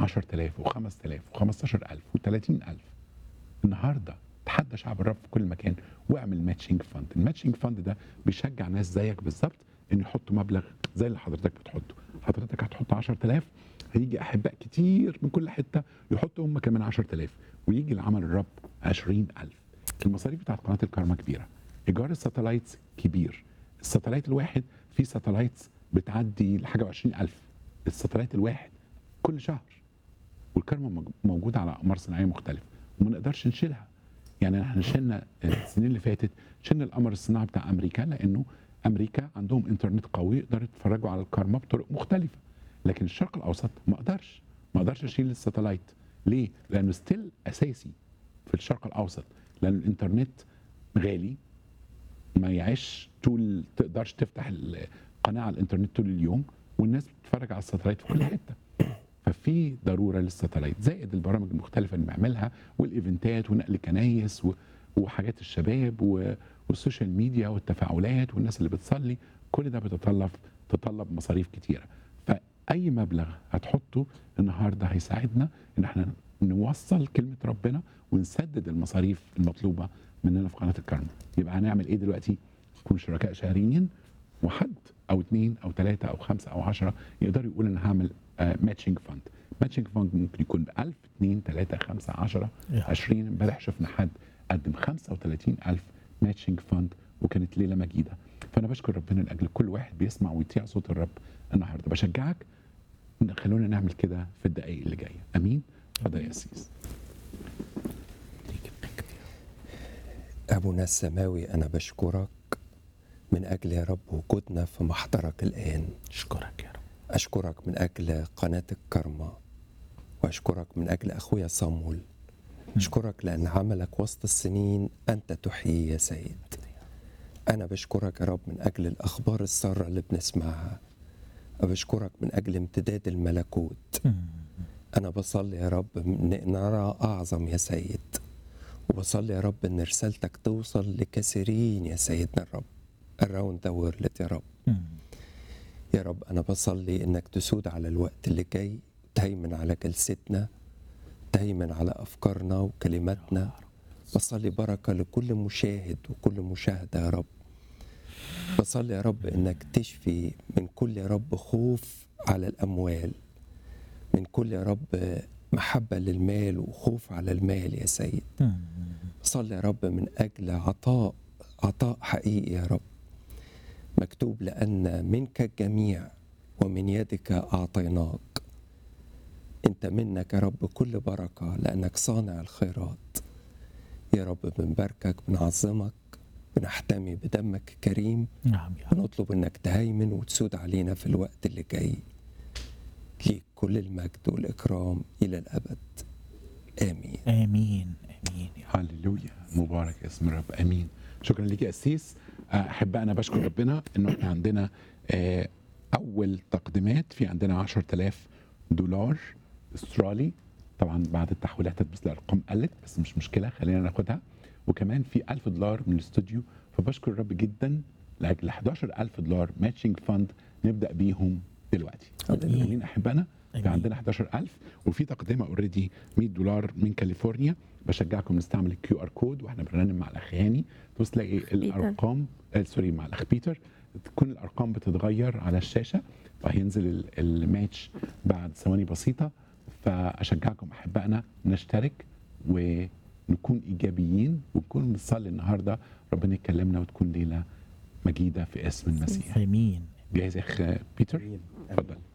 10000 و5000 و15000 و30000 النهارده تحدى شعب الرب في كل مكان واعمل ماتشنج فند الماتشنج فند ده بيشجع ناس زيك بالظبط ان يحطوا مبلغ زي اللي حضرتك بتحطه حضرتك هتحط 10000 هيجي احباء كتير من كل حته يحطوا هم كمان 10000 ويجي لعمل الرب 20000 المصاريف بتاعت قناه الكارما كبيره ايجار الساتلايتس كبير الساتلايت الواحد في ساتلايتس بتعدي لحاجه و20000 الساتلايت الواحد كل شهر والكارما موج- موجوده على اقمار صناعيه مختلفه وما نقدرش نشيلها يعني احنا شلنا السنين اللي فاتت شلنا القمر الصناعي بتاع امريكا لانه امريكا عندهم انترنت قوي يقدروا يتفرجوا على الكارما بطرق مختلفه لكن الشرق الاوسط ما اقدرش ما اقدرش اشيل الساتلايت ليه؟ لانه ستيل اساسي في الشرق الاوسط لان الانترنت غالي ما يعيش طول تقدرش تفتح القناه على الانترنت طول اليوم والناس بتتفرج على الساتلايت في كل حته ففي ضروره للساتلايت زائد البرامج المختلفه اللي بنعملها والايفنتات ونقل كنايس و- وحاجات الشباب و- والسوشيال ميديا والتفاعلات والناس اللي بتصلي كل ده بيتطلب تطلب مصاريف كتيره فاي مبلغ هتحطه النهارده هيساعدنا ان احنا نوصل كلمه ربنا ونسدد المصاريف المطلوبه مننا في قناه الكرم يبقى هنعمل ايه دلوقتي نكون شركاء شهريين وحد او اثنين او ثلاثه او خمسه او عشرة يقدر يقول انا هعمل ماتشنج فند ماتشنج فند ممكن يكون ب 1000 2 3 5 10 يا. 20 امبارح شفنا حد قدم 35000 ماتشنج فند وكانت ليله مجيده فانا بشكر ربنا لاجل كل واحد بيسمع ويطيع صوت الرب النهارده بشجعك إن خلونا نعمل كده في الدقائق اللي جايه امين اتفضل يا سيس أبونا السماوي أنا بشكرك من أجل يا رب وجودنا في محضرك الآن اشكرك يا رب أشكرك من أجل قناة الكرمة وأشكرك من أجل أخويا صامول أشكرك لأن عملك وسط السنين أنت تحيي يا سيد أنا بشكرك يا رب من أجل الأخبار السارة اللي بنسمعها بشكرك من أجل امتداد الملكوت أنا بصلي يا رب إن نرى أعظم يا سيد وبصلي يا رب إن رسالتك توصل لكثيرين يا سيدنا الرب around the world يا رب يا رب أنا بصلي إنك تسود على الوقت اللي جاي تهيمن على جلستنا تهيمن على أفكارنا وكلماتنا بصلي بركة لكل مشاهد وكل مشاهدة يا رب بصلي يا رب إنك تشفي من كل يا رب خوف على الأموال من كل يا رب محبة للمال وخوف على المال يا سيد صلي يا رب من أجل عطاء عطاء حقيقي يا رب مكتوب لأن منك الجميع ومن يدك أعطيناك أنت منك يا رب كل بركة لأنك صانع الخيرات يا رب بنباركك بنعظمك بنحتمي بدمك الكريم نعم يا رب بنطلب انك تهيمن وتسود علينا في الوقت اللي جاي ليك كل المجد والإكرام إلى الأبد آمين امين امين يا رب هللويا مبارك اسم الرب امين شكرا ليك يا اسيس احب انا بشكر ربنا انه احنا عندنا آه، اول تقديمات في عندنا 10000 دولار استرالي طبعا بعد التحويلات هتبص الارقام قلت بس مش مشكله خلينا ناخدها وكمان في 1000 دولار من الاستوديو فبشكر الرب جدا لاجل 11000 دولار ماتشنج فند نبدا بيهم دلوقتي هللويا. امين احبائنا في آمين. عندنا 11000 وفي تقدمه اوريدي 100 دولار من كاليفورنيا بشجعكم نستعمل الكيو ار كود واحنا بنرنم مع الاخ هاني تبص تلاقي الارقام آه سوري مع الاخ بيتر تكون الارقام بتتغير على الشاشه فهينزل ال- الماتش بعد ثواني بسيطه فاشجعكم احبائنا نشترك ونكون ايجابيين ونكون بنصلي النهارده ربنا يكلمنا وتكون ليله مجيده في اسم المسيح امين جاهز يا اخ بيتر اتفضل